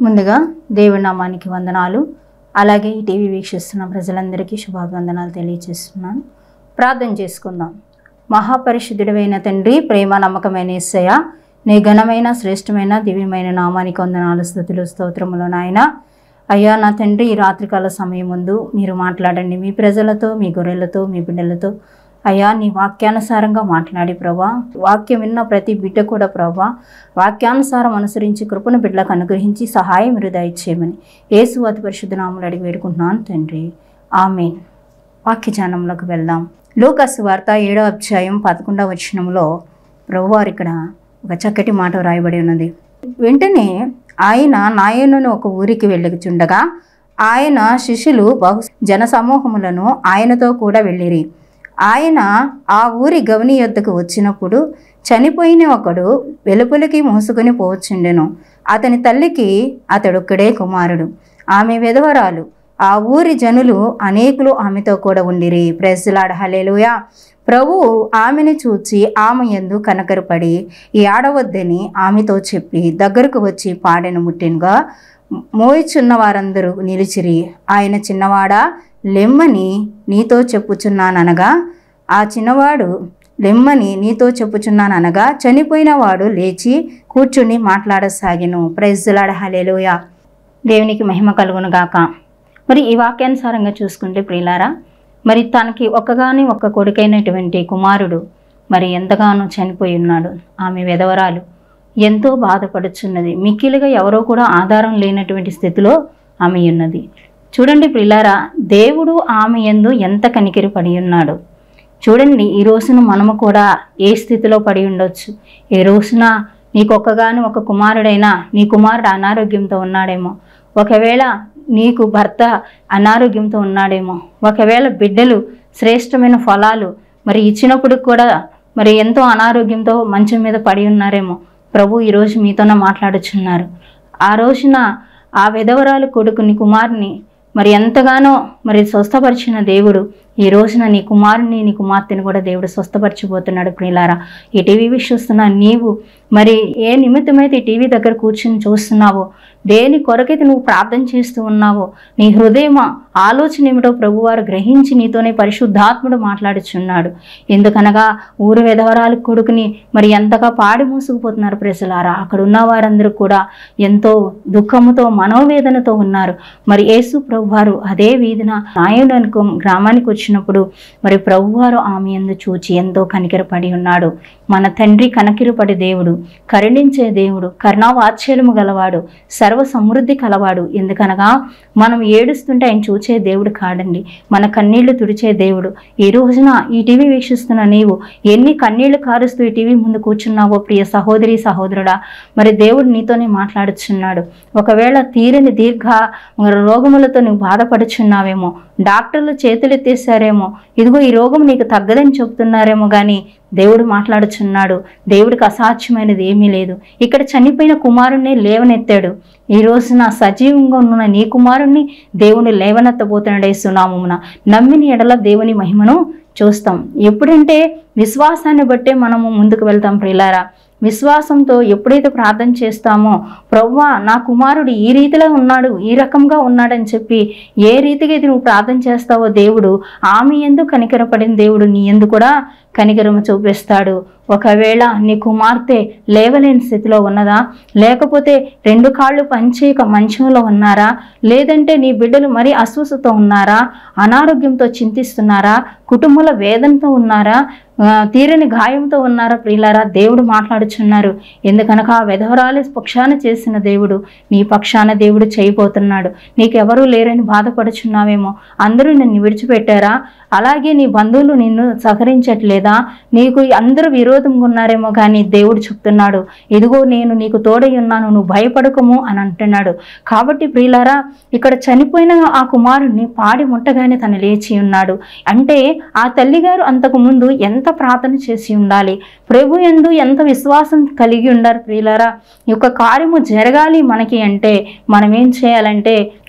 ముందుగా దేవుడి నామానికి వందనాలు అలాగే ఈ టీవీ వీక్షిస్తున్న ప్రజలందరికీ శుభాభివందనాలు తెలియజేస్తున్నాను ప్రార్థన చేసుకుందాం మహాపరిశుద్ధుడైన తండ్రి ప్రేమ నమ్మకమైన ఏసయ్య నీ ఘనమైన శ్రేష్టమైన దివ్యమైన నామానికి వందనాలు స్థుతులు స్తోత్రములు నాయన అయ్యా నా తండ్రి ఈ రాత్రికాల సమయం ముందు మీరు మాట్లాడండి మీ ప్రజలతో మీ గొర్రెలతో మీ బిడ్డలతో అయ్యా నీ వాక్యానుసారంగా మాట్లాడి ప్రభా వాక్యం విన్న ప్రతి బిడ్డ కూడా ప్రభా వాక్యానుసారం అనుసరించి కృపను బిడ్డలకు అనుగ్రహించి సహాయం మీరు దయచేయమని యేసు అతి పరిశుద్ధ నామములు అడిగి వేడుకుంటున్నాను తండ్రి ఆమెన్ వాక్యజానంలోకి వెళ్దాం లూకాసు వార్త ఏడో అధ్యాయం పదకొండవ వచనంలో ప్రభువారు ఇక్కడ ఒక చక్కటి మాట వ్రాయబడి ఉన్నది వెంటనే ఆయన నాయనను ఒక ఊరికి వెళ్ళుచుండగా ఆయన శిష్యులు బహు జనసమూహములను ఆయనతో కూడా వెళ్ళిరి ఆయన ఆ ఊరి గవని యొద్దకు వచ్చినప్పుడు చనిపోయిన ఒకడు వెలుపలికి మోసుకొని పోవచ్చుండెను అతని తల్లికి అతడొక్కడే కుమారుడు ఆమె విధవరాలు ఆ ఊరి జనులు అనేకులు ఆమెతో కూడా ఉండిరి ప్రెస్లాడ హలేలుయా ప్రభు ఆమెను చూచి ఆమె ఎందు కనకరపడి ఈ ఆడవద్దని ఆమెతో చెప్పి దగ్గరకు వచ్చి పాడెను ముట్టినగా మోయిచున్న వారందరూ నిలిచిరి ఆయన చిన్నవాడా లెమ్మని నీతో చెప్పుచున్నాననగా ఆ చిన్నవాడు లెమ్మని నీతో చెప్పుచున్నాను అనగా చనిపోయిన వాడు లేచి కూర్చుని మాట్లాడసాగిను ప్రైజ్లాడ హలేలుయా దేవునికి మహిమ కలుగును గాక మరి ఈ వాక్యానుసారంగా చూసుకుంటే ప్రియులారా మరి తనకి ఒక్కగాని ఒక్క కొడుకైనటువంటి కుమారుడు మరి ఎంతగానో చనిపోయి ఉన్నాడు ఆమె విధవరాలు ఎంతో బాధపడుచున్నది మిక్కిలిగా ఎవరో కూడా ఆధారం లేనటువంటి స్థితిలో ఆమె ఉన్నది చూడండి ప్రిలారా దేవుడు ఆమె ఎందు ఎంత కనికిరి పడి ఉన్నాడు చూడండి ఈ రోజున మనము కూడా ఏ స్థితిలో పడి ఉండొచ్చు ఈ రోజున నీకొక్కగాని ఒక కుమారుడైనా నీ కుమారుడు అనారోగ్యంతో ఉన్నాడేమో ఒకవేళ నీకు భర్త అనారోగ్యంతో ఉన్నాడేమో ఒకవేళ బిడ్డలు శ్రేష్టమైన ఫలాలు మరి ఇచ్చినప్పుడు కూడా మరి ఎంతో అనారోగ్యంతో మంచం మీద పడి ఉన్నారేమో ప్రభు ఈరోజు మీతోనే మాట్లాడుచున్నారు ఆ రోజున ఆ విధవరాలు కొడుకుని కుమారుని మరి ఎంతగానో మరి స్వస్థపరిచిన దేవుడు ఈ రోజున నీ కుమారుని నీ కుమార్తెను కూడా దేవుడు స్వస్థపరచిపోతున్నాడు ప్రియులారా ఈ టీవీ చూస్తున్న నీవు మరి ఏ నిమిత్తమైతే ఈ టీవీ దగ్గర కూర్చుని చూస్తున్నావో దేని కొరకైతే నువ్వు ప్రార్థన చేస్తూ ఉన్నావో నీ హృదయం ఆలోచన ఏమిటో ప్రభువారు గ్రహించి నీతోనే పరిశుద్ధాత్ముడు మాట్లాడుచున్నాడు ఎందుకనగా ఊరు విధవరాలు కొడుకుని మరి ఎంతగా పాడి మూసుకుపోతున్నారు ప్రజలారా అక్కడ ఉన్న వారందరూ కూడా ఎంతో దుఃఖముతో మనోవేదనతో ఉన్నారు మరి యేసు ప్రభువారు అదే వీధిన నాయుడనుకు గ్రామానికి వచ్చినప్పుడు మరి ప్రభువారు ఆమె ఎందు చూచి ఎంతో కనికరపడి ఉన్నాడు మన తండ్రి కనకిరపడి దేవుడు కరుణించే దేవుడు కరుణావాత్సల్యము గలవాడు సర్వ సమృద్ధి కలవాడు ఎందుకనగా మనం ఏడుస్తుంటే ఆయన చూచే దేవుడు కాడండి మన కన్నీళ్లు తుడిచే దేవుడు ఈ రోజున ఈ టీవీ వీక్షిస్తున్న నీవు ఎన్ని కన్నీళ్లు కారుస్తూ ఈ టీవీ ముందు కూర్చున్నావో ప్రియ సహోదరి సహోదరుడా మరి దేవుడు నీతోనే మాట్లాడుచున్నాడు ఒకవేళ తీరని దీర్ఘ రోగములతో నువ్వు బాధపడుచున్నావేమో డాక్టర్లు చేతులెత్తేసారేమో ఇదిగో ఈ రోగం నీకు తగ్గదని చెప్తున్నారేమో కానీ దేవుడు మాట్లాడుచున్నాడు దేవుడికి అసాధ్యమైనది ఏమీ లేదు ఇక్కడ చనిపోయిన కుమారుణ్ణి లేవనెత్తాడు ఈ రోజున సజీవంగా ఉన్న నీ కుమారుణ్ణి దేవుని లేవనెత్తబోతున్నాడే సునామమున నమ్మిన ఎడల దేవుని మహిమను చూస్తాం ఎప్పుడంటే విశ్వాసాన్ని బట్టే మనము ముందుకు వెళ్తాం ప్రియులారా విశ్వాసంతో ఎప్పుడైతే ప్రార్థన చేస్తామో ప్రవ్వా నా కుమారుడు ఈ రీతిలో ఉన్నాడు ఈ రకంగా ఉన్నాడని చెప్పి ఏ రీతిగా ఇది నువ్వు ప్రార్థన చేస్తావో దేవుడు ఆమె ఎందు కనికరపడిన దేవుడు నీ ఎందు కూడా కనికరము చూపిస్తాడు ఒకవేళ నీ కుమార్తె లేవలేని స్థితిలో ఉన్నదా లేకపోతే రెండు కాళ్ళు పంచేయక మంచంలో ఉన్నారా లేదంటే నీ బిడ్డలు మరీ అస్వస్థతో ఉన్నారా అనారోగ్యంతో చింతిస్తున్నారా కుటుంబంలో వేదనతో ఉన్నారా ఆ, తీరని గాయంతో ఉన్నారా ప్రియులారా దేవుడు మాట్లాడుచున్నారు ఎందుకనగా ఆ విధవరాలి పక్షాన చేసిన దేవుడు నీ పక్షాన దేవుడు చేయబోతున్నాడు నీకెవరూ లేరని బాధపడుచున్నావేమో అందరూ నిన్ను విడిచిపెట్టారా అలాగే నీ బంధువులు నిన్ను సహకరించట్లేదా నీకు అందరూ విరోధంగా ఉన్నారేమో కానీ దేవుడు చెప్తున్నాడు ఇదిగో నేను నీకు తోడై ఉన్నాను నువ్వు భయపడకము అని అంటున్నాడు కాబట్టి ప్రియులారా ఇక్కడ చనిపోయిన ఆ కుమారుణ్ణి పాడి ముట్టగానే తను లేచి ఉన్నాడు అంటే ఆ తల్లిగారు అంతకు ముందు ఎంత ప్రార్థన చేసి ఉండాలి ప్రభు ఎందు ఎంత విశ్వాసం కలిగి ఉండారు ప్రియులారా ఈ యొక్క కార్యము జరగాలి మనకి అంటే మనం ఏం చేయాలంటే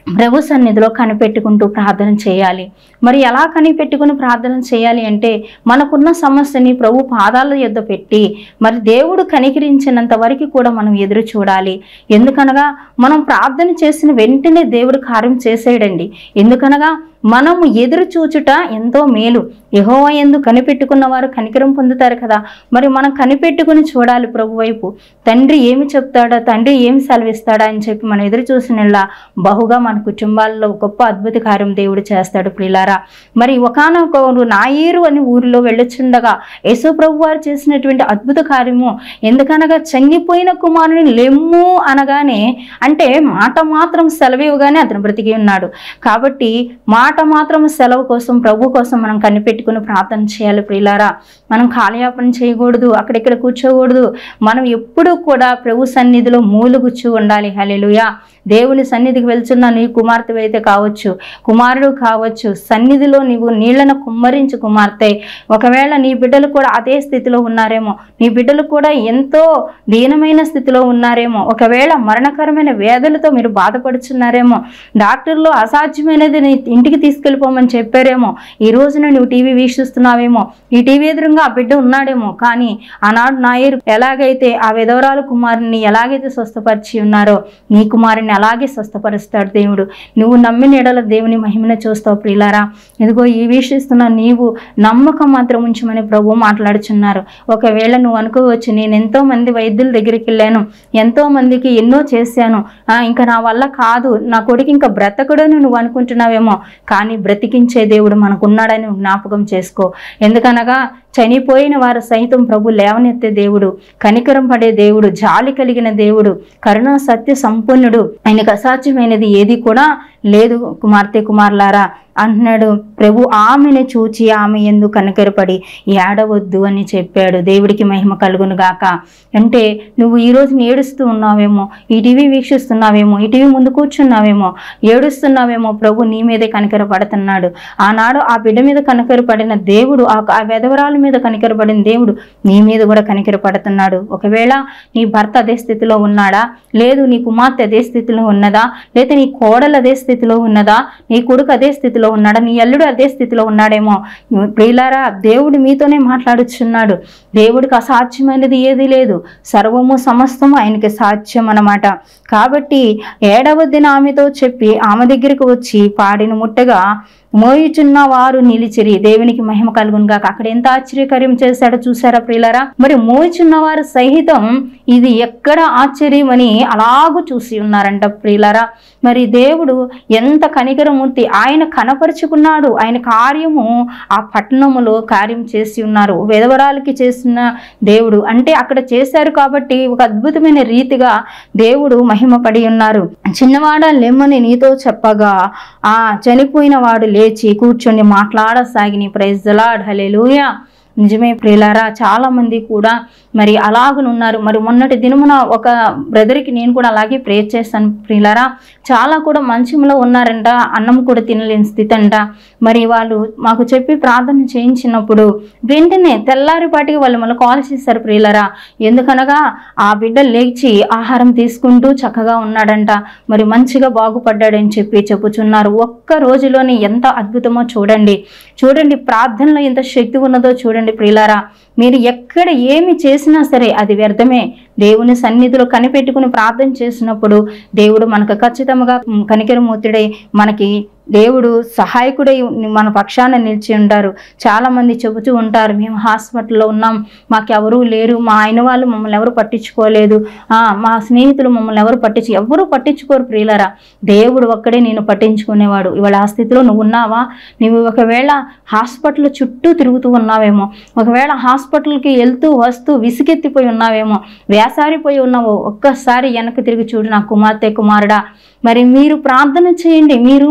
ప్రభు సన్నిధిలో కనిపెట్టుకుంటూ ప్రార్థన చేయాలి మరి ఎలా కనిపెట్టుకుని ప్రార్థన చేయాలి అంటే మనకున్న సమస్యని ప్రభు పాదాల యొద్ద పెట్టి మరి దేవుడు కనికరించినంత వరకు కూడా మనం ఎదురు చూడాలి ఎందుకనగా మనం ప్రార్థన చేసిన వెంటనే దేవుడు కార్యం చేసేయడండి ఎందుకనగా మనము ఎదురు చూచుట ఎంతో మేలు యహోవ ఎందు కనిపెట్టుకున్న వారు కనికరం పొందుతారు కదా మరి మనం కనిపెట్టుకుని చూడాలి ప్రభు వైపు తండ్రి ఏమి చెప్తాడా తండ్రి ఏమి సెలవిస్తాడా అని చెప్పి మనం ఎదురు చూసినలా బహుగా మన కుటుంబాల్లో గొప్ప అద్భుత కార్యం దేవుడు చేస్తాడు ప్రిలారా మరి ఒకనొక నాయేరు అని ఊరిలో వెళ్ళొచ్చుండగా యేసు ప్రభు వారు చేసినటువంటి అద్భుత కార్యము ఎందుకనగా చనిపోయిన కుమారుని లెమ్ము అనగానే అంటే మాట మాత్రం సెలవు ఇవ్వగానే అతను బ్రతికి ఉన్నాడు కాబట్టి మాట మాత్రం సెలవు కోసం ప్రభు కోసం మనం కనిపెట్టుకుని ప్రార్థన చేయాలి ప్రియులారా మనం కాలయాపన చేయకూడదు అక్కడిక్కడ కూర్చోకూడదు మనం ఎప్పుడూ కూడా ప్రభు సన్నిధిలో మూలుగుచ్చు ఉండాలి హల్లెలూయా దేవుని సన్నిధికి వెళ్తున్న నీ కుమార్తె అయితే కావచ్చు కుమారుడు కావచ్చు సన్నిధిలో నీవు నీళ్లను కుమ్మరించు కుమార్తె ఒకవేళ నీ బిడ్డలు కూడా అదే స్థితిలో ఉన్నారేమో నీ బిడ్డలు కూడా ఎంతో దీనమైన స్థితిలో ఉన్నారేమో ఒకవేళ మరణకరమైన వేదలతో మీరు బాధపడుచున్నారేమో డాక్టర్లు అసాధ్యమైనది నీ ఇంటికి తీసుకెళ్ళిపోమని చెప్పారేమో ఈ రోజున నువ్వు టీవీ వీక్షిస్తున్నావేమో ఈ టీవీ ఎదురుగా ఆ బిడ్డ ఉన్నాడేమో కానీ ఆనాడు నాయరు ఎలాగైతే ఆ విధవరాలు కుమారుని ఎలాగైతే స్వస్థపరిచి ఉన్నారో నీ కుమారుని అలాగే స్వస్థపరుస్తాడు దేవుడు నువ్వు నమ్మిన ఎడల దేవుని మహిమను చూస్తావు ప్రియులారా ఇదిగో ఈ వీక్షిస్తున్న నీవు నమ్మకం మాత్రం ఉంచమని ప్రభు మాట్లాడుచున్నారు ఒకవేళ నువ్వు అనుకోవచ్చు నేను ఎంతో మంది వైద్యుల దగ్గరికి వెళ్ళాను ఎంతో మందికి ఎన్నో చేశాను ఆ, ఇంకా నా వల్ల కాదు నా కొడుకు ఇంకా బ్రతకడని నువ్వు అనుకుంటున్నావేమో కానీ బ్రతికించే దేవుడు మనకున్నాడని నువ్వు జ్ఞాపకం చేసుకో ఎందుకనగా చనిపోయిన వారు సైతం ప్రభు లేవనెత్తే దేవుడు కనికరం పడే దేవుడు జాలి కలిగిన దేవుడు కరుణా సత్య సంపన్నుడు ఆయనకు అసాధ్యమైనది ఏది కూడా లేదు కుమార్తె కుమారులారా అంటున్నాడు ప్రభు ఆమెను చూచి ఆమె ఎందు కనికరపడి ఏడవద్దు అని చెప్పాడు దేవుడికి మహిమ కలుగును గాక అంటే నువ్వు ఈ రోజు ఏడుస్తూ ఉన్నావేమో ఈ టీవీ వీక్షిస్తున్నావేమో ఈ టీవీ ముందు కూర్చున్నావేమో ఏడుస్తున్నావేమో ప్రభు నీ మీదే కనికరపడుతున్నాడు ఆనాడు ఆ బిడ్డ మీద కనికరపడిన దేవుడు ఆ ఆ వెధవరాల మీద కనికరపడిన దేవుడు నీ మీద కూడా కనికరపడుతున్నాడు ఒకవేళ నీ భర్త అదే స్థితిలో ఉన్నాడా లేదు నీ కుమార్తె అదే స్థితిలో ఉన్నదా లేదా నీ కోడలు అదే స్థితిలో ఉన్నదా నీ కొడుకు అదే స్థితిలో ఉన్నాడా నీ అల్లుడు అదే స్థితిలో ఉన్నాడేమో ప్రియులారా దేవుడు మీతోనే మాట్లాడుచున్నాడు దేవుడికి అసాధ్యమైనది ఏది లేదు సర్వము సమస్తము ఆయనకి సాధ్యం అన్నమాట కాబట్టి ఏడవ దిన ఆమెతో చెప్పి ఆమె దగ్గరికి వచ్చి పాడిన ముట్టగా మోయుచున్న వారు నిలిచిరి దేవునికి మహిమ కలుగును గాక అక్కడ ఎంత ఆశ్చర్యకార్యం చేశాడో చూసారా ప్రియులారా మరి మోయుచున్న వారు సహితం ఇది ఎక్కడ ఆశ్చర్యమని అలాగూ చూసి ఉన్నారంట ప్రియులారా మరి దేవుడు ఎంత కనికరమూర్తి ఆయన కనపరుచుకున్నాడు ఆయన కార్యము ఆ పట్టణములో కార్యం చేసి ఉన్నారు విధవరాలకి చేసిన దేవుడు అంటే అక్కడ చేశారు కాబట్టి ఒక అద్భుతమైన రీతిగా దేవుడు మహిమ పడి ఉన్నారు చిన్నవాడ లెమ్మని నీతో చెప్పగా ఆ చనిపోయిన వాడు లేచి కూర్చొని మాట్లాడసాగిని ప్రైజ్ దలాడ్ హలెలూయా నిజమే ప్రియులారా చాలా మంది కూడా మరి అలాగనున్నారు మరి మొన్నటి దినమున ఒక బ్రదర్కి నేను కూడా అలాగే ప్రేర్ చేస్తాను ప్రియులారా చాలా కూడా మంచంలో ఉన్నారంట అన్నం కూడా తినలేని స్థితి అంట మరి వాళ్ళు మాకు చెప్పి ప్రార్థన చేయించినప్పుడు వెంటనే తెల్లారిపాటికి వాళ్ళు మళ్ళీ కాల్ చేశారు ప్రియులరా ఎందుకనగా ఆ బిడ్డ లేచి ఆహారం తీసుకుంటూ చక్కగా ఉన్నాడంట మరి మంచిగా బాగుపడ్డాడని చెప్పి చెప్పుచున్నారు ఒక్క రోజులోనే ఎంత అద్భుతమో చూడండి చూడండి ప్రార్థనలో ఎంత శక్తి ఉన్నదో చూడండి ప్రియులారా మీరు ఎక్కడ ఏమి చేసినా సరే అది వ్యర్థమే దేవుని సన్నిధిలో కనిపెట్టుకుని ప్రార్థన చేసినప్పుడు దేవుడు మనకు ఖచ్చితంగా కనికరమూర్తుడై మనకి దేవుడు సహాయకుడై మన పక్షాన నిలిచి ఉంటారు చాలా మంది చెబుతూ ఉంటారు మేము హాస్పిటల్లో ఉన్నాం మాకెవరూ లేరు మా ఆయన వాళ్ళు మమ్మల్ని ఎవరు పట్టించుకోలేదు ఆ, మా స్నేహితులు మమ్మల్ని ఎవరు పట్టించు ఎవరు పట్టించుకోరు ప్రియులరా దేవుడు ఒక్కడే నేను పట్టించుకునేవాడు ఇవాళ ఆ స్థితిలో నువ్వు ఉన్నావా నువ్వు ఒకవేళ హాస్పిటల్ చుట్టూ తిరుగుతూ ఉన్నావేమో ఒకవేళ హాస్పిటల్కి వెళ్తూ వస్తూ విసిగెత్తిపోయి ఉన్నావేమో వేసారిపోయి ఉన్నావో ఒక్కసారి వెనక్కి తిరిగి చూడు నా కుమార్తె కుమారుడా మరి మీరు ప్రార్థన చేయండి మీ రూమ్లో కనిపెట్టి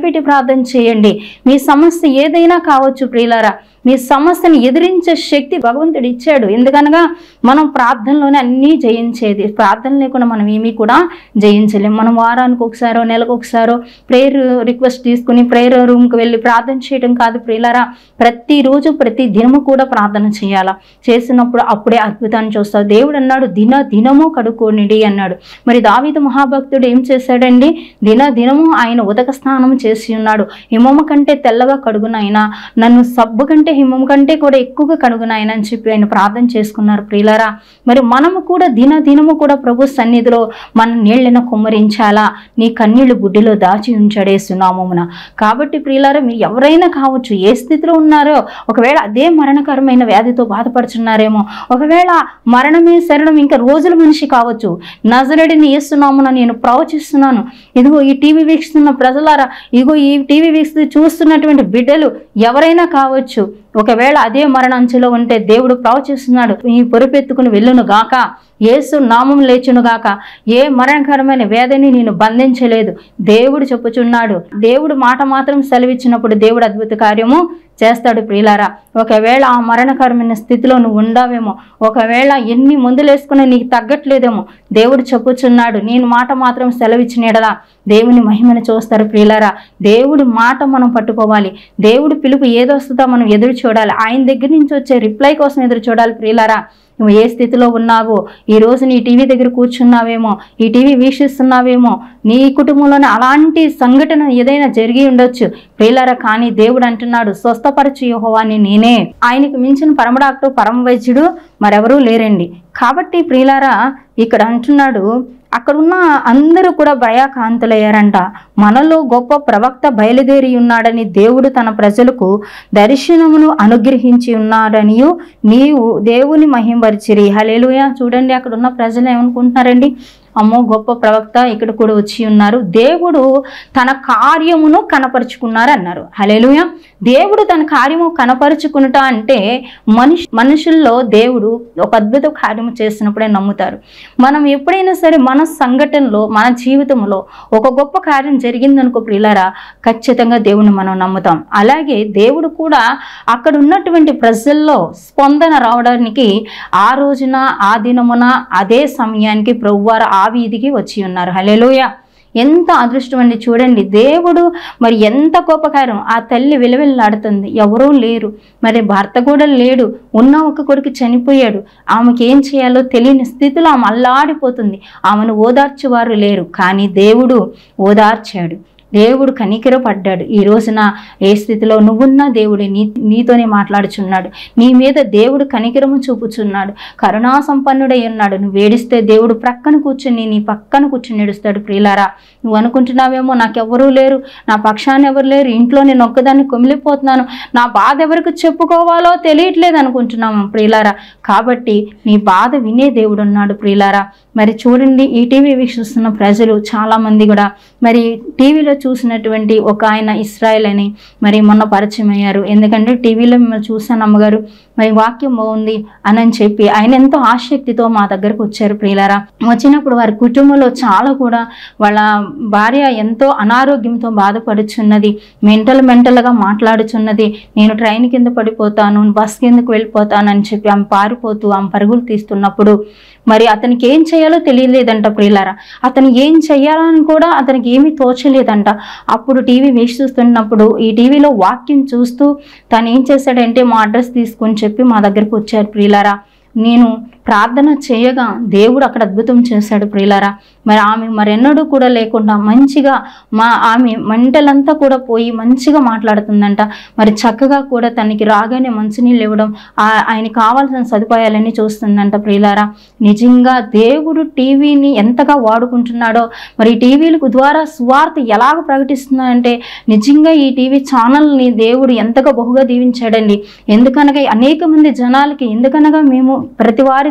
కనిపెట్టి ప్రార్థన చేయండి మీ సమస్య ఏదైనా కావచ్చు ప్రియులారా మీ సమస్యను ఎదిరించే శక్తి భగవంతుడు ఇచ్చాడు ఎందుకనగా మనం ప్రార్థనలోనే అన్నీ జయించేది ప్రార్థన లేకుండా మనం ఏమీ కూడా జయించలేం మనం వారానికి ఒకసారో నెలకు ఒకసారో ప్రేయర్ రిక్వెస్ట్ తీసుకుని ప్రేయర్ రూమ్కి వెళ్ళి ప్రార్థన చేయడం కాదు ప్రియులారా ప్రతిరోజు ప్రతి దినము కూడా ప్రార్థన చేయాలా చేసినప్పుడు అప్పుడే అద్భుతాన్ని చూస్తావు దేవుడు అన్నాడు దిన దినము కడుక్కోనిడి అన్నాడు మరి దావీదు మహాభక్తుడు ఏం చేశాడండి దిన దినము ఆయన ఉదక స్నానం చేసి ఉన్నాడు హిమము కంటే తెల్లగా కడుగునైనా నన్ను సబ్బు కంటే హిమము కంటే కూడా ఎక్కువగా కడుగునాయన అని చెప్పి ఆయన ప్రార్థన చేసుకున్నారు ప్రియులారా మరి మనము కూడా దిన దినము కూడా ప్రభు సన్నిధిలో మన నీళ్ళను కుమ్మరించాలా నీ కన్నీళ్లు బుడ్డిలో దాచి ఉంచాడే సునామమున కాబట్టి ప్రియులారా మీరు ఎవరైనా కావచ్చు ఏ స్థితిలో ఉన్నారో ఒకవేళ అదే మరణకరమైన వ్యాధితో బాధపడుచున్నారేమో ఒకవేళ మరణమే శరణం ఇంకా రోజుల మనిషి కావచ్చు నజరడిని వేస్తున్నామున నేను ప్రవచిస్తున్నాను ఇదిగో ఈ టీవీ వీక్షిస్తున్న ప్రజలారా ఇదిగో ఈ టీవీ వీక్షి చూస్తున్నటువంటి బిడ్డలు ఎవరైనా కావచ్చు ఒకవేళ అదే మరణంచులో ఉంటే దేవుడు ప్రవచిస్తున్నాడు ఈ పొరుపెత్తుకుని వెళ్ళును గాక యేసు నామం లేచును గాక ఏ మరణకరమైన వేదని నేను బంధించలేదు దేవుడు చెప్పుచున్నాడు దేవుడు మాట మాత్రం సెలవిచ్చినప్పుడు దేవుడు అద్భుత కార్యము చేస్తాడు ప్రియులారా ఒకవేళ ఆ మరణకరమైన స్థితిలో నువ్వు ఉండావేమో ఒకవేళ ఎన్ని మందులు వేసుకుని నీకు తగ్గట్లేదేమో దేవుడు చెప్పుచున్నాడు నేను మాట మాత్రం సెలవిచ్చినడలా దేవుని మహిమను చూస్తారు ప్రియులారా దేవుడి మాట మనం పట్టుకోవాలి దేవుడి పిలుపు ఏదొస్తుందో మనం ఎదురు చూడాలి ఆయన దగ్గర నుంచి వచ్చే రిప్లై కోసం ఎదురు చూడాలి ప్రియులారా నువ్వు ఏ స్థితిలో ఉన్నావో ఈ రోజు నీ టీవీ దగ్గర కూర్చున్నావేమో ఈ టీవీ వీక్షిస్తున్నావేమో నీ కుటుంబంలోనే అలాంటి సంఘటన ఏదైనా జరిగి ఉండొచ్చు ప్రియులారా కానీ దేవుడు అంటున్నాడు స్వస్థపరచు యెహోవాని నేనే ఆయనకు మించిన పరమ డాక్టర్ పరమ వైద్యుడు మరెవరూ లేరండి కాబట్టి ప్రియులారా ఇక్కడ అంటున్నాడు అక్కడున్న అందరూ కూడా భయాకాంతులయ్యారంట మనలో గొప్ప ప్రవక్త బయలుదేరి ఉన్నాడని దేవుడు తన ప్రజలకు దర్శనమును అనుగ్రహించి ఉన్నాడనియు నీవు దేవుని మహింపరిచిరి హలేలుయ చూడండి అక్కడ ఉన్న ప్రజలు ఏమనుకుంటున్నారండి అమ్మో గొప్ప ప్రవక్త ఇక్కడ కూడా వచ్చి ఉన్నారు దేవుడు తన కార్యమును కనపరుచుకున్నారు అన్నారు హలేలుయ దేవుడు తన కార్యము కనపరుచుకునుట అంటే మనిషి మనుషుల్లో దేవుడు ఒక అద్భుత కార్యము చేసినప్పుడే నమ్ముతారు మనం ఎప్పుడైనా సరే మన సంఘటనలో మన జీవితంలో ఒక గొప్ప కార్యం జరిగిందనుకో ప్రియులారా ఖచ్చితంగా దేవుని మనం నమ్ముతాం అలాగే దేవుడు కూడా అక్కడ ఉన్నటువంటి ప్రజల్లో స్పందన రావడానికి ఆ రోజున ఆ దినమున అదే సమయానికి ప్రభువారు ఆ వీధికి వచ్చి ఉన్నారు హలేలోయ ఎంత అదృష్టం అండి చూడండి దేవుడు మరి ఎంత గొప్ప కార్యం ఆ తల్లి విలువెల్లాడుతుంది ఎవరూ లేరు మరి భర్త కూడా లేడు ఉన్న ఒక కొడుకు చనిపోయాడు ఆమెకి ఏం చేయాలో తెలియని స్థితిలో ఆమె అల్లాడిపోతుంది ఆమెను ఓదార్చేవారు లేరు కానీ దేవుడు ఓదార్చాడు దేవుడు కనికర పడ్డాడు ఈ రోజున ఏ స్థితిలో నువ్వున్నా దేవుడు నీ నీతోనే మాట్లాడుచున్నాడు నీ మీద దేవుడు కనికరము చూపుచున్నాడు కరుణా సంపన్నుడై ఉన్నాడు నువ్వు ఏడిస్తే దేవుడు ప్రక్కన కూర్చుని నీ పక్కన కూర్చుని ఏడుస్తాడు ప్రియులారా నువ్వు అనుకుంటున్నావేమో నాకెవరూ లేరు నా పక్షాన్ని ఎవరు లేరు ఇంట్లో నేను ఒక్కదాన్ని కుమిలిపోతున్నాను నా బాధ ఎవరికి చెప్పుకోవాలో తెలియట్లేదు అనుకుంటున్నాము ప్రియులారా కాబట్టి నీ బాధ వినే దేవుడు ఉన్నాడు ప్రియులారా మరి చూడండి ఈ టీవీ వీక్షిస్తున్న ప్రజలు చాలామంది కూడా మరి టీవీలో చూసినటువంటి ఒక ఆయన ఇస్రాయల్ అని మరి మొన్న పరిచయం అయ్యారు ఎందుకంటే టీవీలో మిమ్మల్ని చూసాను అమ్మగారు మరి వాక్యం బాగుంది అని అని చెప్పి ఆయన ఎంతో ఆసక్తితో మా దగ్గరకు వచ్చారు ప్రియులారా వచ్చినప్పుడు వారి కుటుంబంలో చాలా కూడా వాళ్ళ భార్య ఎంతో అనారోగ్యంతో బాధపడుచున్నది మెంటల్ మెంటల్గా మాట్లాడుచున్నది నేను ట్రైన్ కింద పడిపోతాను బస్ కిందకు వెళ్ళిపోతాను అని చెప్పి ఆమె పారిపోతూ ఆమె పరుగులు తీస్తున్నప్పుడు మరి అతనికి ఏం చేయాలో తెలియలేదంట ప్రియులారా అతను ఏం చేయాలని కూడా అతనికి ఏమీ తోచలేదంట అప్పుడు టీవీ వీక్షిస్తున్నప్పుడు ఈ టీవీలో వాక్యం చూస్తూ తను ఏం చేశాడంటే మా అడ్రస్ తీసుకొని చెప్పి మా దగ్గరకు వచ్చారు ప్రియులారా నేను ప్రార్థన చేయగా దేవుడు అక్కడ అద్భుతం చేశాడు ప్రియులారా మరి ఆమె మరెన్నడూ కూడా లేకుండా మంచిగా మా ఆమె మంటలంతా కూడా పోయి మంచిగా మాట్లాడుతుందంట మరి చక్కగా కూడా తనకి రాగానే మంచినీళ్ళు ఇవ్వడం ఆ- ఆయనకి కావాల్సిన సదుపాయాలన్నీ చూస్తుందంట ప్రియులారా నిజంగా దేవుడు టీవీని ఎంతగా వాడుకుంటున్నాడో మరి ఈ టీవీలకు ద్వారా స్వార్థ ఎలాగ ప్రకటిస్తున్నాడంటే నిజంగా ఈ టీవీ ఛానల్ని దేవుడు ఎంతగా బహుగా దీవించాడండి ఎందుకనగా అనేక మంది జనాలకి ఎందుకనగా మేము ప్రతి వారి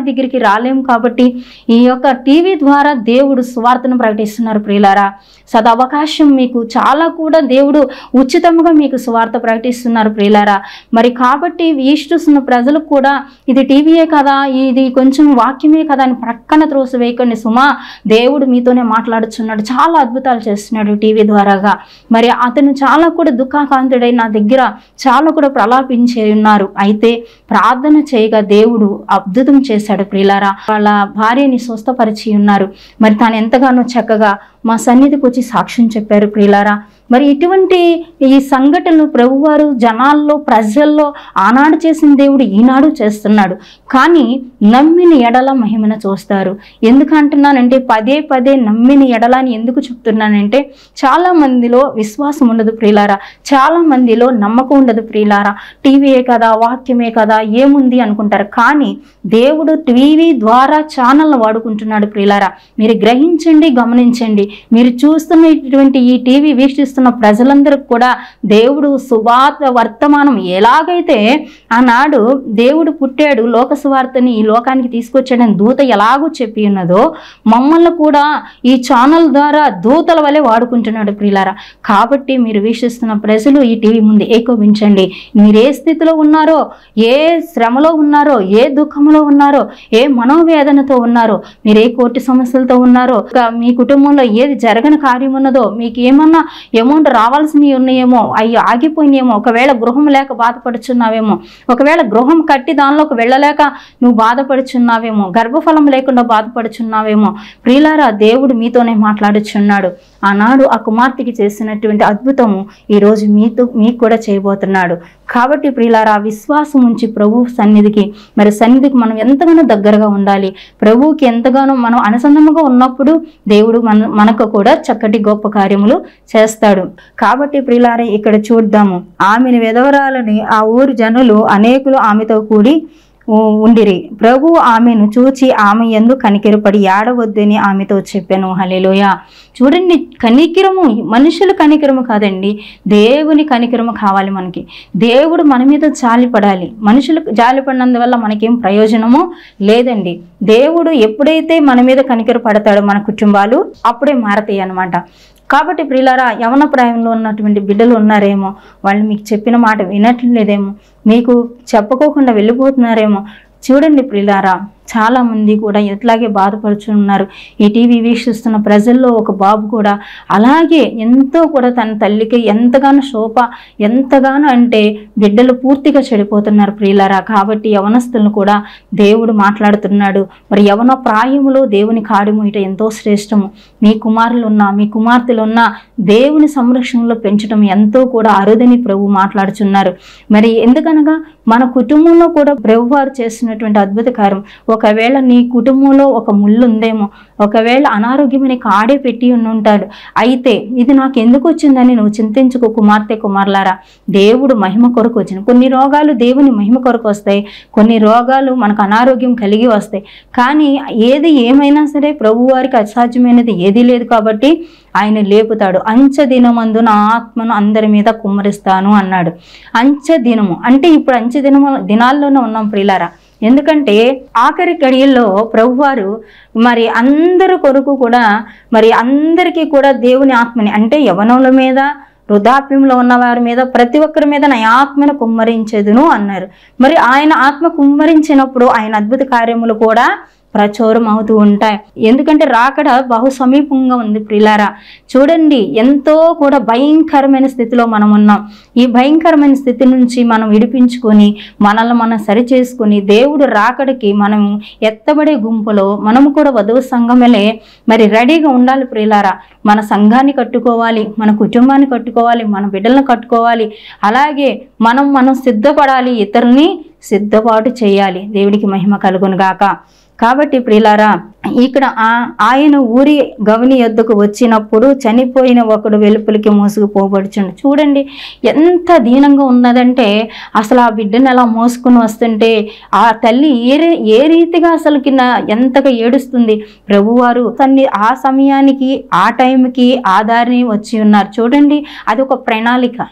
దగ్గరికి రాలేము కాబట్టి ఈ యొక్క టీవీ ద్వారా దేవుడు సువార్తను ప్రకటిస్తున్నారు ప్రియులారా సదవకాశం మీకు చాలా కూడా దేవుడు ఉచితంగా మీకు సువార్త ప్రకటిస్తున్నారు ప్రియులారా మరి కాబట్టి వీక్షిస్తున్న ప్రజలకు కూడా ఇది టీవీయే కదా ఇది కొంచెం వాక్యమే కదా అని ప్రక్కన త్రోసివేయకండి సుమా దేవుడు మీతోనే మాట్లాడుచున్నాడు చాలా అద్భుతాలు చేస్తున్నాడు టీవీ ద్వారాగా మరి అతను చాలా కూడా దుఃఖాకాంతుడై నా దగ్గర చాలా కూడా ప్రలాపించే ఉన్నారు అయితే ప్రార్థన చేయగా దేవుడు అద్భుతం చేశాడు ప్రియులారా వాళ్ళ భార్యని స్వస్థపరిచి ఉన్నారు మరి తాను ఎంతగానో చక్కగా మా సన్నిధికి వచ్చి సాక్ష్యం చెప్పారు ప్రియులారా మరి ఇటువంటి ఈ సంఘటనలు ప్రభువారు జనాల్లో ప్రజల్లో ఆనాడు చేసిన దేవుడు ఈనాడు చేస్తున్నాడు కానీ నమ్మిన ఎడల మహిమను చూస్తారు ఎందుకు అంటున్నానంటే పదే పదే నమ్మిన ఎడల అని ఎందుకు చెప్తున్నానంటే చాలా మందిలో విశ్వాసం ఉండదు ప్రియులారా చాలా మందిలో నమ్మకం ఉండదు ప్రియులారా టీవీయే కదా వాక్యమే కదా ఏముంది అనుకుంటారు కానీ దేవుడు టీవీ ద్వారా ఛానల్ని వాడుకుంటున్నాడు ప్రియులారా మీరు గ్రహించండి గమనించండి మీరు చూస్తున్నటువంటి ఈ టీవీ వీక్షిస్తున్న ప్రజలందరికీ కూడా దేవుడు సువార్త వర్తమానం ఎలాగైతే ఆనాడు దేవుడు పుట్టాడు లోక సువార్తని ఈ లోకానికి తీసుకొచ్చాడని దూత ఎలాగో చెప్పి ఉన్నదో మమ్మల్ని కూడా ఈ ఛానల్ ద్వారా దూతల వలె వాడుకుంటున్నాడు ప్రియులారా కాబట్టి మీరు వీక్షిస్తున్న ప్రజలు ఈ టీవీ ముందు ఏకోపించండి మీరు ఏ స్థితిలో ఉన్నారో ఏ శ్రమలో ఉన్నారో ఏ దుఃఖంలో ఉన్నారో ఏ మనోవేదనతో ఉన్నారో మీరు ఏ కోర్టు సమస్యలతో ఉన్నారో ఇంకా మీ కుటుంబంలో ఏది జరగని కార్యం ఉన్నదో మీకు ఏమన్నా అమౌంట్ రావాల్సినవి ఉన్నాయేమో అవి ఆగిపోయినాయేమో ఒకవేళ గృహం లేక బాధపడుచున్నావేమో ఒకవేళ గృహం కట్టి దానిలోకి వెళ్ళలేక నువ్వు బాధపడుచున్నావేమో గర్భఫలం లేకుండా బాధపడుచున్నావేమో ప్రియులారా దేవుడు మీతోనే మాట్లాడుచున్నాడు ఆనాడు ఆ కుమార్తెకి చేసినటువంటి అద్భుతము ఈరోజు మీతో మీకు కూడా చేయబోతున్నాడు కాబట్టి ప్రియులారా విశ్వాసం ఉంచి ప్రభు సన్నిధికి మరి సన్నిధికి మనం ఎంతగానో దగ్గరగా ఉండాలి ప్రభువుకి ఎంతగానో మనం అనుసంధముగా ఉన్నప్పుడు దేవుడు మన మనకు కూడా చక్కటి గొప్ప కార్యములు చేస్తాడు కాబట్టి ప్రియులారా ఇక్కడ చూద్దాము ఆమెను విధవరాలని ఆ ఊరు జనులు అనేకులు ఆమెతో కూడి ఉ- ఉండిరి ప్రభు ఆమెను చూచి ఆమె ఎందు కనికిరపడి ఏడవద్దని ఆమెతో చెప్పాను హలేలోయ చూడండి కనికిరము మనుషుల కనికిరము కాదండి దేవుని కనికిరము కావాలి మనకి దేవుడు మన మీద జాలి పడాలి మనుషులు జాలి పడినందువల్ల మనకేం ప్రయోజనమో లేదండి దేవుడు ఎప్పుడైతే మన మీద కనికర పడతాడో మన కుటుంబాలు అప్పుడే మారతాయి అన్నమాట కాబట్టి ప్రియులారా యవన ప్రాయంలో ఉన్నటువంటి బిడ్డలు ఉన్నారేమో వాళ్ళు మీకు చెప్పిన మాట వినట్లేదేమో మీకు చెప్పుకోకుండా వెళ్ళిపోతున్నారేమో చూడండి ప్రియులారా చాలా మంది కూడా ఇట్లాగే బాధపడుచున్నారు ఈ టీవీ వీక్షిస్తున్న ప్రజల్లో ఒక బాబు కూడా అలాగే ఎంతో కూడా తన తల్లికి ఎంతగానో శోభ ఎంతగానో అంటే బిడ్డలు పూర్తిగా చెడిపోతున్నారు ప్రియులారా కాబట్టి యవనస్తులను కూడా దేవుడు మాట్లాడుతున్నాడు మరి యవన ప్రాయములో దేవుని కాడిము ఇట ఎంతో శ్రేష్టము మీ కుమారులు ఉన్నా మీ కుమార్తెలు ఉన్నా దేవుని సంరక్షణలో పెంచడం ఎంతో కూడా అరుదని ప్రభు మాట్లాడుచున్నారు మరి ఎందుకనగా మన కుటుంబంలో కూడా ప్రభు వారు చేస్తున్నటువంటి అద్భుత కార్యం ఒకవేళ నీ కుటుంబంలో ఒక ముళ్ళు ఉందేమో ఒకవేళ అనారోగ్యమని కాడే పెట్టి ఉండి ఉంటాడు అయితే ఇది నాకు ఎందుకు వచ్చిందని నువ్వు చింతించుకో కుమార్తె కుమారులారా దేవుడు మహిమ కొరకు వచ్చిన కొన్ని రోగాలు దేవుని మహిమ కొరకు వస్తాయి కొన్ని రోగాలు మనకు అనారోగ్యం కలిగి వస్తాయి కానీ ఏది ఏమైనా సరే ప్రభువారికి అసాధ్యమైనది ఏదీ లేదు కాబట్టి ఆయన లేపుతాడు అంచ దినమందు నా ఆత్మను అందరి మీద కుమ్మరిస్తాను అన్నాడు అంచ దినము అంటే ఇప్పుడు అంచె దినము దినాల్లోనే ఉన్నాం ప్రియులారా ఎందుకంటే ఆఖరి గడియల్లో ప్రభువారు మరి అందరి కొరకు కూడా మరి అందరికీ కూడా దేవుని ఆత్మని అంటే యవనముల మీద వృద్ధాప్యంలో ఉన్న వారి మీద ప్రతి ఒక్కరి మీద నా ఆత్మను కుమ్మరించేదును అన్నారు మరి ఆయన ఆత్మ కుమ్మరించినప్పుడు ఆయన అద్భుత కార్యములు కూడా ప్రచురం అవుతూ ఉంటాయి ఎందుకంటే రాకడ బహు సమీపంగా ఉంది ప్రిలారా చూడండి ఎంతో కూడా భయంకరమైన స్థితిలో మనం ఉన్నాం ఈ భయంకరమైన స్థితి నుంచి మనం విడిపించుకొని మనల్ని మనం సరి చేసుకొని దేవుడు రాకడికి మనం ఎత్తబడే గుంపులో మనము కూడా వధువు సంఘమలే మరి రెడీగా ఉండాలి ప్రియులారా మన సంఘాన్ని కట్టుకోవాలి మన కుటుంబాన్ని కట్టుకోవాలి మన బిడ్డలను కట్టుకోవాలి అలాగే మనం మనం సిద్ధపడాలి ఇతరుల్ని సిద్ధపాటు చేయాలి దేవుడికి మహిమ కలుగును గాక కాబట్టి ప్రియులారా ఇక్కడ ఆ- ఆయన ఊరి గవని యొద్దకు వచ్చినప్పుడు చనిపోయిన ఒకడు వెలుపులకి మోసుకుపోబడుచుండు చూడండి ఎంత దీనంగా ఉన్నదంటే అసలు ఆ బిడ్డను ఎలా మోసుకుని వస్తుంటే ఆ తల్లి ఏ రీ- ఏ రీతిగా అసలు కింద ఎంతగా ఏడుస్తుంది ప్రభువారు తన్ని ఆ సమయానికి ఆ టైంకి ఆ దారిని వచ్చి ఉన్నారు చూడండి అది ఒక ప్రణాళిక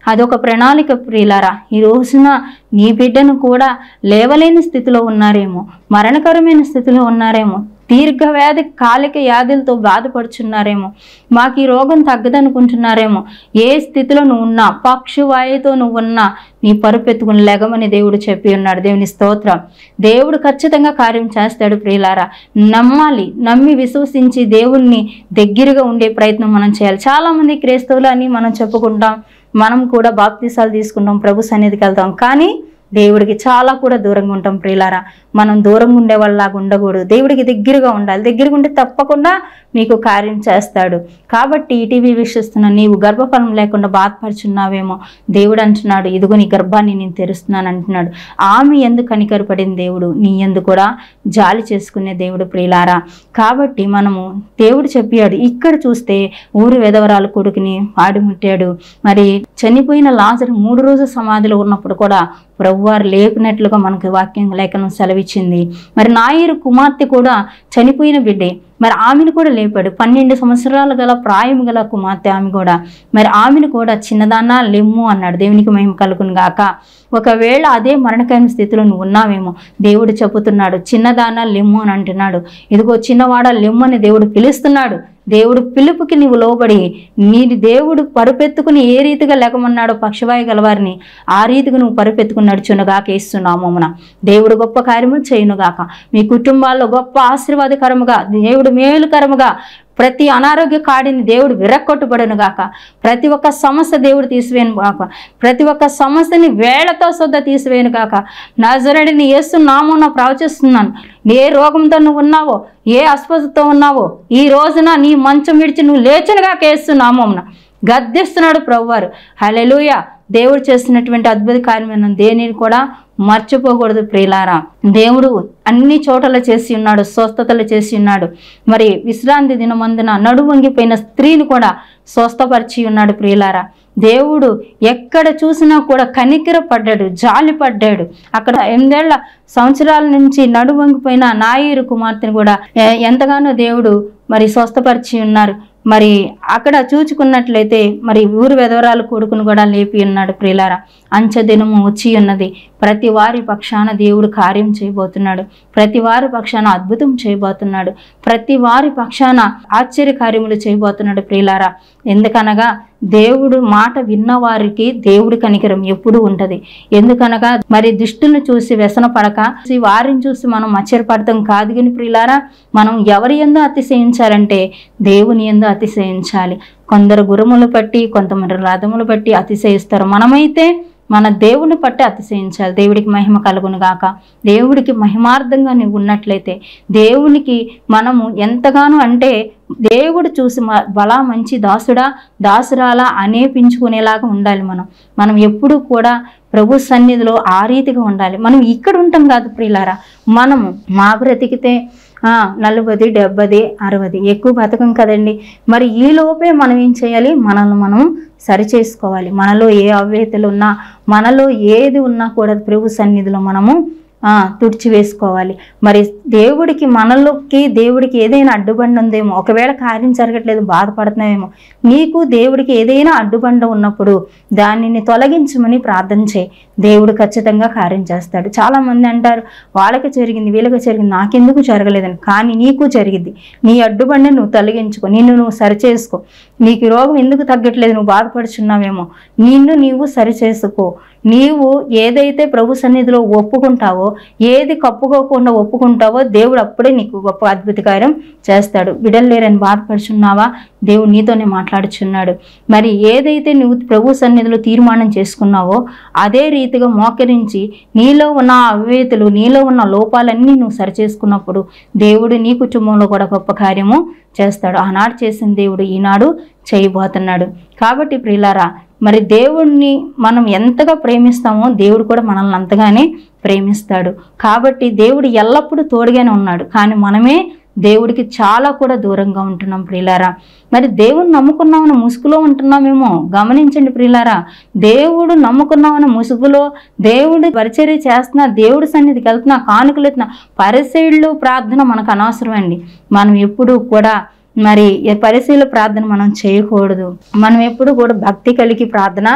అదొక ప్రణాళిక ప్రియులారా ఈ రోజున నీ బిడ్డను కూడా లేవలేని స్థితిలో ఉన్నారేమో మరణకరమైన స్థితిలో ఉన్నారేమో దీర్ఘవ్యాధి కాలిక వ్యాధులతో బాధపడుచున్నారేమో మాకు ఈ రోగం తగ్గదనుకుంటున్నారేమో ఏ స్థితిలో నువ్వు ఉన్నా పక్షువాయుతో నువ్వు ఉన్నా నీ పరుపెత్తుకుని లెగమని దేవుడు చెప్పి ఉన్నాడు దేవుని స్తోత్రం దేవుడు ఖచ్చితంగా కార్యం చేస్తాడు ప్రియులారా నమ్మాలి నమ్మి విశ్వసించి దేవుణ్ణి దగ్గరగా ఉండే ప్రయత్నం మనం చేయాలి చాలామంది క్రైస్తవులు అని మనం చెప్పుకుంటాం మనం కూడా బాప్తీసాలు తీసుకుంటాం ప్రభు సన్నిధికి వెళ్తాం కానీ దేవుడికి చాలా కూడా దూరంగా ఉంటాం ప్రియులారా మనం దూరంగా ఉండే వాళ్ళలాగా ఉండకూడదు దేవుడికి దగ్గరగా ఉండాలి దగ్గరగా ఉంటే తప్పకుండా మీకు కార్యం చేస్తాడు కాబట్టి ఈటీవీ వీక్షిస్తున్న నీవు గర్భఫలం లేకుండా బాధపడుచున్నావేమో దేవుడు అంటున్నాడు ఇదిగో నీ గర్భాన్ని నేను తెరుస్తున్నాను అంటున్నాడు ఆమె ఎందుకు కనికరపడిన దేవుడు నీ ఎందు కూడా జాలి చేసుకునే దేవుడు ప్రియులారా కాబట్టి మనము దేవుడు చెప్పాడు ఇక్కడ చూస్తే ఊరు వెదవరాలు కొడుకుని ఆడిముట్టాడు మరి చనిపోయిన లాజరు మూడు రోజుల సమాధిలో ఉన్నప్పుడు కూడా ప్రభువారు లేపినట్లుగా మనకు వాక్యం లేఖనం సెలవిచ్చింది మరి నాయరు కుమార్తె కూడా చనిపోయిన బిడ్డే మరి ఆమెను కూడా లేపాడు పన్నెండు సంవత్సరాలు గల ప్రాయం గల కుమార్తె ఆమె కూడా మరి ఆమెను కూడా చిన్నదానా లెమ్ము అన్నాడు దేవునికి మేము కలుగును గాక ఒకవేళ అదే మరణకరమైన స్థితిలో నువ్వు ఉన్నావేమో దేవుడు చెబుతున్నాడు చిన్నదానా లెమ్ము అని అంటున్నాడు ఇదిగో చిన్నవాడ లెమ్ము అని దేవుడు పిలుస్తున్నాడు దేవుడు పిలుపుకి నీవు లోబడి నీ దేవుడు పరుపెత్తుకుని ఏ రీతిగా లేకమన్నాడో పక్షవాయు గలవారిని ఆ రీతిగా నువ్వు పరుపెత్తుకుని నడుచునుగాక ఇస్తున్నామోమున దేవుడు గొప్ప కార్యములు చేయునుగాక మీ కుటుంబాల్లో గొప్ప ఆశీర్వాదకరముగా దేవుడు మేలుకరముగా ప్రతి అనారోగ్య కాడిని దేవుడు విరక్కొట్టుబడును గాక ప్రతి ఒక్క సమస్య దేవుడు తీసివేయను గాక ప్రతి ఒక్క సమస్యని వేళతో శుద్ధ తీసివేయను గాక నజరడిని యేసు నామూన ప్రవచిస్తున్నాను ఏ రోగంతో నువ్వు ఉన్నావో ఏ అస్వస్థతో ఉన్నావో ఈ రోజున నీ మంచం విడిచి నువ్వు లేచునుగా కేస్తున్నామోమున గద్దిస్తున్నాడు ప్రభువారు హలెలుయ దేవుడు చేస్తున్నటువంటి అద్భుత కార్యమైన దేనిని కూడా మర్చిపోకూడదు ప్రియులారా దేవుడు అన్ని చోట్ల చేసి ఉన్నాడు స్వస్థతలు చేసి ఉన్నాడు మరి విశ్రాంతి దినమందున నడు వంగిపోయిన స్త్రీని కూడా స్వస్థపరిచి ఉన్నాడు ప్రియులారా దేవుడు ఎక్కడ చూసినా కూడా కనికిర పడ్డాడు జాలి పడ్డాడు అక్కడ ఎనిమిదేళ్ల సంవత్సరాల నుంచి నడు వంగిపోయిన నాయరు కుమార్తెను కూడా ఎ- ఎంతగానో దేవుడు మరి స్వస్థపరిచి ఉన్నారు మరి అక్కడ చూచుకున్నట్లయితే మరి ఊరు వెధవరాలు కొడుకును కూడా లేపి ఉన్నాడు ప్రియులారా అంచె దినము వచ్చి ఉన్నది ప్రతి వారి పక్షాన దేవుడు కార్యం చేయబోతున్నాడు ప్రతి వారి పక్షాన అద్భుతం చేయబోతున్నాడు ప్రతి వారి పక్షాన ఆశ్చర్య కార్యములు చేయబోతున్నాడు ప్రియులారా ఎందుకనగా దేవుడు మాట విన్న వారికి దేవుడి కనికరం ఎప్పుడూ ఉంటది ఎందుకనగా మరి దుష్టులను చూసి వ్యసన పడక వారిని చూసి మనం ఆశ్చర్యపడతాం కాదు కానీ ప్రియులారా మనం ఎవరి ఎందు అతిశయించాలంటే దేవుని ఎందు అతిశయించాలి కొందరు గురుములు బట్టి కొంతమంది రథములు బట్టి అతిశయిస్తారు మనమైతే మన దేవుని పట్టి అతిశయించాలి దేవుడికి మహిమ కలుగును గాక దేవుడికి మహిమార్థంగా నువ్వు ఉన్నట్లయితే దేవునికి మనము ఎంతగానో అంటే దేవుడు చూసి మ- బలా మంచి దాసుడా దాసురాలా అనేపించుకునేలాగా ఉండాలి మనం మనం ఎప్పుడూ కూడా ప్రభు సన్నిధిలో ఆ రీతిగా ఉండాలి మనం ఇక్కడ ఉంటాం కాదు ప్రియులారా మనము మా బ్రతికితే ఆ, నలభది డెబ్బది అరవది ఎక్కువ బతకం కదండి మరి ఈ లోపే మనం ఏం చేయాలి మనల్ని మనం సరి చేసుకోవాలి మనలో ఏ అవ్వేతలు ఉన్నా మనలో ఏది ఉన్నా కూడా ప్రభు సన్నిధిలో మనము ఆ, తుడిచివేసుకోవాలి మరి దేవుడికి మనలోకి దేవుడికి ఏదైనా అడ్డుబండ ఉందేమో ఒకవేళ కార్యం జరగట్లేదు బాధపడుతున్నావేమో నీకు దేవుడికి ఏదైనా అడ్డుబండ ఉన్నప్పుడు దానిని తొలగించమని ప్రార్థన చేయి దేవుడు ఖచ్చితంగా కార్యం చేస్తాడు చాలామంది అంటారు వాళ్ళకి జరిగింది వీళ్ళకి జరిగింది నాకెందుకు జరగలేదని కానీ నీకు జరిగింది నీ అడ్డుబండి నువ్వు తొలగించుకో నిన్ను నువ్వు సరిచేసుకో నీకు ఈ రోగం ఎందుకు తగ్గట్లేదు నువ్వు బాధపడుచున్నావేమో నిన్ను నీవు సరిచేసుకో నీవు ఏదైతే ప్రభు సన్నిధిలో ఒప్పుకుంటావో ఏది కప్పుకోకుండా ఒప్పుకుంటావో దేవుడు అప్పుడే నీకు గొప్ప అద్భుత కార్యం చేస్తాడు బిడ్డలు లేరని బాధపడుచున్నావా దేవుడు నీతోనే మాట్లాడుచున్నాడు మరి ఏదైతే నువ్వు ప్రభు సన్నిధిలో తీర్మానం చేసుకున్నావో అదే రీతిగా మోకరించి నీలో ఉన్న అవివేతులు నీలో ఉన్న లోపాలన్నీ నువ్వు సరిచేసుకున్నప్పుడు దేవుడు నీ కుటుంబంలో కూడా గొప్ప కార్యము చేస్తాడు ఆనాడు చేసిన దేవుడు ఈనాడు చేయబోతున్నాడు కాబట్టి ప్రియులారా మరి దేవుణ్ణి మనం ఎంతగా ప్రేమిస్తామో దేవుడు కూడా మనల్ని అంతగానే ప్రేమిస్తాడు కాబట్టి దేవుడు ఎల్లప్పుడూ తోడుగానే ఉన్నాడు కానీ మనమే దేవుడికి చాలా కూడా దూరంగా ఉంటున్నాం ప్రియులారా మరి దేవుని నమ్ముకున్నామని ముసుగులో ఉంటున్నామేమో గమనించండి ప్రియులారా దేవుడు నమ్ముకున్నామని ముసుగులో దేవుడు పరిచర్య చేస్తున్నా దేవుడి సన్నిధికి వెళ్తున్నా కానుకలు ఎత్తున్నా పరిశీళ్ళు ప్రార్థన మనకు అనవసరం అండి మనం ఎప్పుడూ కూడా మరి ఈ పరిశీల ప్రార్థన మనం చేయకూడదు మనం ఎప్పుడు కూడా భక్తి కలిగి ప్రార్థన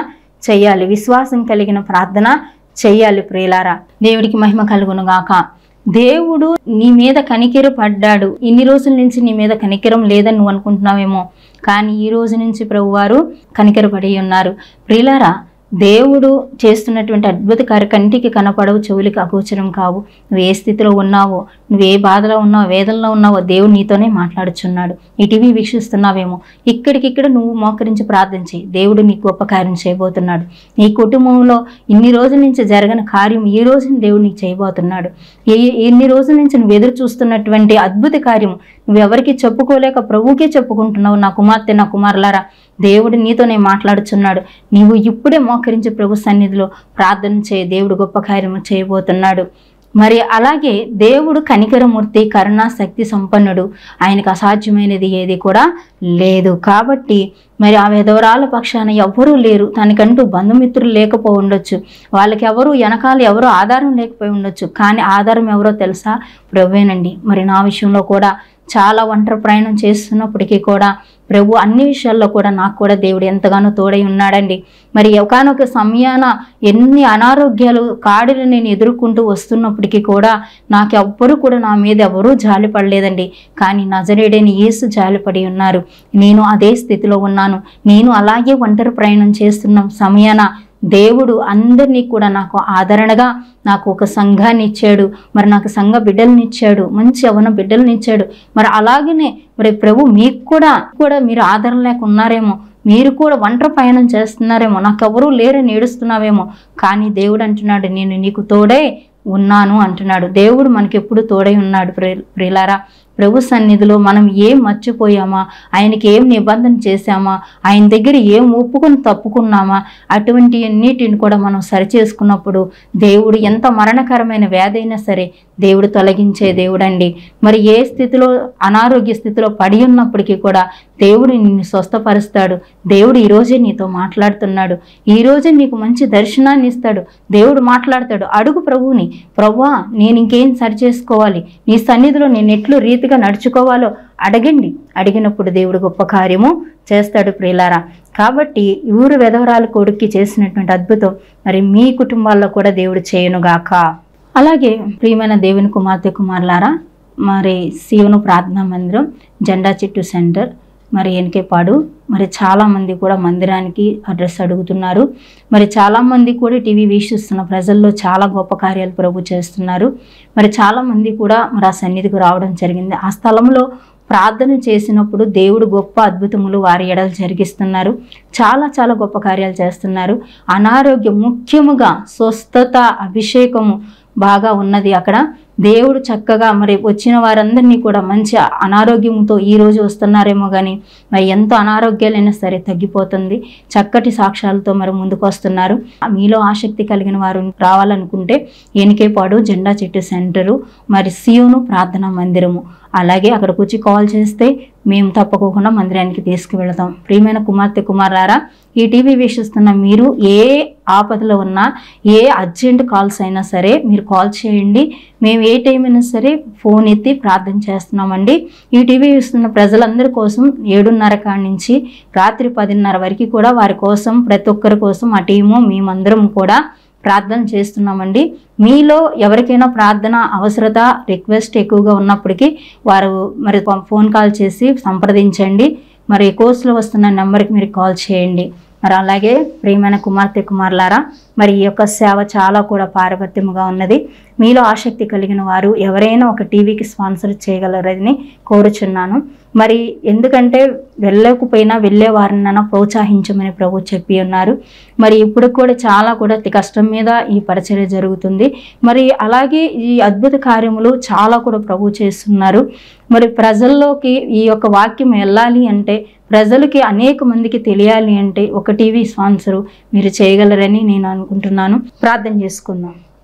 చెయ్యాలి విశ్వాసం కలిగిన ప్రార్థన చెయ్యాలి ప్రియులారా దేవుడికి మహిమ కలుగును గాక దేవుడు నీ మీద కనికెర పడ్డాడు ఇన్ని రోజుల నుంచి నీ మీద కనికెరం లేదని నువ్వు అనుకుంటున్నావేమో కానీ ఈ రోజు నుంచి ప్రభువారు కనికెరపడి ఉన్నారు ప్రియులారా దేవుడు చేస్తున్నటువంటి అద్భుత కార్య కంటికి కనపడవు చెవులకి అగోచరం కావు నువ్వు ఏ స్థితిలో ఉన్నావో నువ్వు ఏ బాధలో ఉన్నావో వేదనలో ఉన్నావో దేవుడు నీతోనే మాట్లాడుచున్నాడు ఈ టీవీ వీక్షిస్తున్నావేమో ఇక్కడికిక్కడ నువ్వు మోకరించి ప్రార్థించి దేవుడు నీకు గొప్ప కార్యం చేయబోతున్నాడు నీ కుటుంబంలో ఇన్ని రోజుల నుంచి జరగని కార్యం ఈ రోజున దేవుడు నీకు చేయబోతున్నాడు ఏ ఎన్ని రోజుల నుంచి నువ్వు ఎదురు చూస్తున్నటువంటి అద్భుత కార్యం నువ్వు ఎవరికి చెప్పుకోలేక ప్రభువుకే చెప్పుకుంటున్నావు నా కుమార్తె నా కుమారులారా దేవుడు నీతోనే మాట్లాడుచున్నాడు నీవు ఇప్పుడే మోకరించి ప్రభు సన్నిధిలో ప్రార్థన చేయి దేవుడు గొప్ప కార్యము చేయబోతున్నాడు మరి అలాగే దేవుడు కనికరమూర్తి కరుణా శక్తి సంపన్నుడు ఆయనకు అసాధ్యమైనది ఏది కూడా లేదు కాబట్టి మరి ఆ విధవరాల పక్షాన ఎవ్వరూ లేరు తనకంటూ బంధుమిత్రులు లేకపో ఉండొచ్చు వాళ్ళకి ఎవరు వెనకాల ఎవరు ఆధారం లేకపోయి ఉండొచ్చు కానీ ఆధారం ఎవరో తెలుసా ప్రభువేనండి మరి నా విషయంలో కూడా చాలా ఒంటరి ప్రయాణం చేస్తున్నప్పటికీ కూడా ప్రభు అన్ని విషయాల్లో కూడా నాకు కూడా దేవుడు ఎంతగానో తోడై ఉన్నాడండి మరి ఒకనొక సమయాన ఎన్ని అనారోగ్యాలు కాడిలు నేను ఎదుర్కొంటూ వస్తున్నప్పటికీ కూడా నాకు ఎవ్వరూ కూడా నా మీద ఎవరూ జాలి పడలేదండి కానీ నజరేడని యేసు జాలిపడి ఉన్నారు నేను అదే స్థితిలో ఉన్నాను నేను అలాగే ఒంటరి ప్రయాణం చేస్తున్న సమయాన దేవుడు అందరినీ కూడా నాకు ఆదరణగా నాకు ఒక సంఘాన్ని ఇచ్చాడు మరి నాకు సంఘ బిడ్డల్ని ఇచ్చాడు మంచి అవన బిడ్డల్ని ఇచ్చాడు మరి అలాగనే మరి ప్రభు మీకు కూడా కూడా మీరు ఆదరణ లేక ఉన్నారేమో మీరు కూడా ఒంటరి ప్రయాణం చేస్తున్నారేమో నాకెవరూ లేరని ఏడుస్తున్నావేమో కానీ దేవుడు అంటున్నాడు నేను నీకు తోడే ఉన్నాను అంటున్నాడు దేవుడు మనకి ఎప్పుడు తోడై ఉన్నాడు ప్రి ప్రియులారా ప్రభు సన్నిధిలో మనం ఏం మర్చిపోయామా ఆయనకి ఏం నిబంధన చేశామా ఆయన దగ్గర ఏం ఒప్పుకొని తప్పుకున్నామా అటువంటి అన్నిటిని కూడా మనం సరిచేసుకున్నప్పుడు దేవుడు ఎంత మరణకరమైన వ్యాధి అయినా సరే దేవుడు తొలగించే దేవుడండి మరి ఏ స్థితిలో అనారోగ్య స్థితిలో పడి ఉన్నప్పటికీ కూడా దేవుడు నిన్ను స్వస్థపరుస్తాడు దేవుడు ఈరోజే నీతో మాట్లాడుతున్నాడు ఈ రోజే నీకు మంచి దర్శనాన్ని ఇస్తాడు దేవుడు మాట్లాడతాడు అడుగు ప్రభువుని ప్రభువా నేను ఇంకేం సరి చేసుకోవాలి నీ సన్నిధిలో నేను ఎట్లు రీతిగా నడుచుకోవాలో అడగండి అడిగినప్పుడు దేవుడు గొప్ప కార్యము చేస్తాడు ప్రియులారా కాబట్టి ఊరు వెధవరాలు కొడుక్కి చేసినటువంటి అద్భుతం మరి మీ కుటుంబాల్లో కూడా దేవుడు చేయనుగాక అలాగే ప్రియమైన దేవుని కుమార్తె కుమారులారా మరి శివును ప్రార్థనా మందిరం జెండా చెట్టు సెంటర్ మరి ఎన్కేపాడు మరి చాలామంది కూడా మందిరానికి అడ్రస్ అడుగుతున్నారు మరి చాలామంది కూడా టీవీ వీక్షిస్తున్న ప్రజల్లో చాలా గొప్ప కార్యాలు ప్రభు చేస్తున్నారు మరి చాలామంది కూడా మరి ఆ సన్నిధికి రావడం జరిగింది ఆ స్థలంలో ప్రార్థన చేసినప్పుడు దేవుడు గొప్ప అద్భుతములు వారి ఎడలు జరిగిస్తున్నారు చాలా చాలా గొప్ప కార్యాలు చేస్తున్నారు అనారోగ్యం ముఖ్యముగా స్వస్థత అభిషేకము బాగా ఉన్నది అక్కడ దేవుడు చక్కగా మరి వచ్చిన వారందరినీ కూడా మంచి అనారోగ్యంతో ఈ రోజు వస్తున్నారేమో కానీ మరి ఎంత అనారోగ్యాలైనా సరే తగ్గిపోతుంది చక్కటి సాక్ష్యాలతో మరి ముందుకు వస్తున్నారు మీలో ఆసక్తి కలిగిన వారు రావాలనుకుంటే ఎనికేపాడు జెండా చెట్టు సెంటరు మరి సియోను ప్రార్థనా మందిరము అలాగే అక్కడికి వచ్చి కాల్ చేస్తే మేము తప్పకోకుండా మందిరానికి తీసుకువెళతాం ప్రియమైన కుమార్తె కుమారారా ఈ టీవీ వీక్షిస్తున్న మీరు ఏ ఆపదలో ఉన్నా ఏ అర్జెంట్ కాల్స్ అయినా సరే మీరు కాల్ చేయండి మేము ఏ టైం అయినా సరే ఫోన్ ఎత్తి ప్రార్థన చేస్తున్నామండి ఈ టీవీ చూస్తున్న ప్రజలందరి కోసం ఏడున్నర కాడి నుంచి రాత్రి పదిన్నర వరకు కూడా వారి కోసం ప్రతి ఒక్కరి కోసం ఆ టీము మేమందరం కూడా ప్రార్థన చేస్తున్నామండి మీలో ఎవరికైనా ప్రార్థన అవసరత రిక్వెస్ట్ ఎక్కువగా ఉన్నప్పటికీ వారు మరి ఫోన్ కాల్ చేసి సంప్రదించండి మరి కోర్సులో వస్తున్న నెంబర్కి మీరు కాల్ చేయండి మరి అలాగే ప్రియమైన కుమార్తె కుమారులారా మరి ఈ యొక్క సేవ చాలా కూడా పారపత్యముగా ఉన్నది మీలో ఆసక్తి కలిగిన వారు ఎవరైనా ఒక టీవీకి స్పాన్సర్ చేయగలరని కోరుచున్నాను మరి ఎందుకంటే వెళ్ళకపోయినా వెళ్ళే వారినైనా ప్రోత్సహించమని ప్రభు చెప్పి ఉన్నారు మరి ఇప్పుడు కూడా చాలా కూడా అతి కష్టం మీద ఈ పరిచర్య జరుగుతుంది మరి అలాగే ఈ అద్భుత కార్యములు చాలా కూడా ప్రభు చేస్తున్నారు మరి ప్రజల్లోకి ఈ యొక్క వాక్యం వెళ్ళాలి అంటే ప్రజలకి అనేక మందికి తెలియాలి అంటే ఒక టీవీ స్పాన్సరు మీరు చేయగలరని నేను అనుకుంటున్నాను ప్రార్థన చేసుకుందాం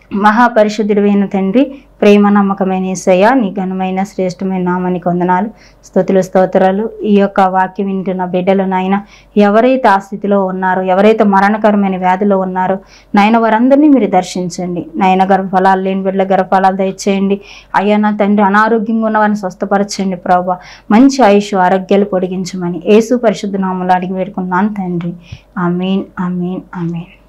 మహాపరిశుద్ధుడైన తండ్రి ప్రేమ నమ్మకమైన ఏసయ్య నీ ఘనమైన శ్రేష్టమైన నామానికి వందనాలు స్తుతులు స్తోత్రాలు ఈ యొక్క వాక్యం వింటున్న బిడ్డలు నాయన ఎవరైతే ఆ స్థితిలో ఉన్నారో ఎవరైతే మరణకరమైన వ్యాధిలో ఉన్నారో నాయన వారందరినీ మీరు దర్శించండి నాయన గర్భఫలాలు లేని బిడ్డల గర్భఫలాలు దయచేయండి అయ్యా నా తండ్రి అనారోగ్యంగా ఉన్న వారిని స్వస్థపరచండి ప్రభా మంచి ఆయుష్ ఆరోగ్యాలు పొడిగించమని యేసు పరిశుద్ధ నామములు అడిగి వేడుకున్నాను తండ్రి ఆమీన్ ఆమీన్ ఆమీన్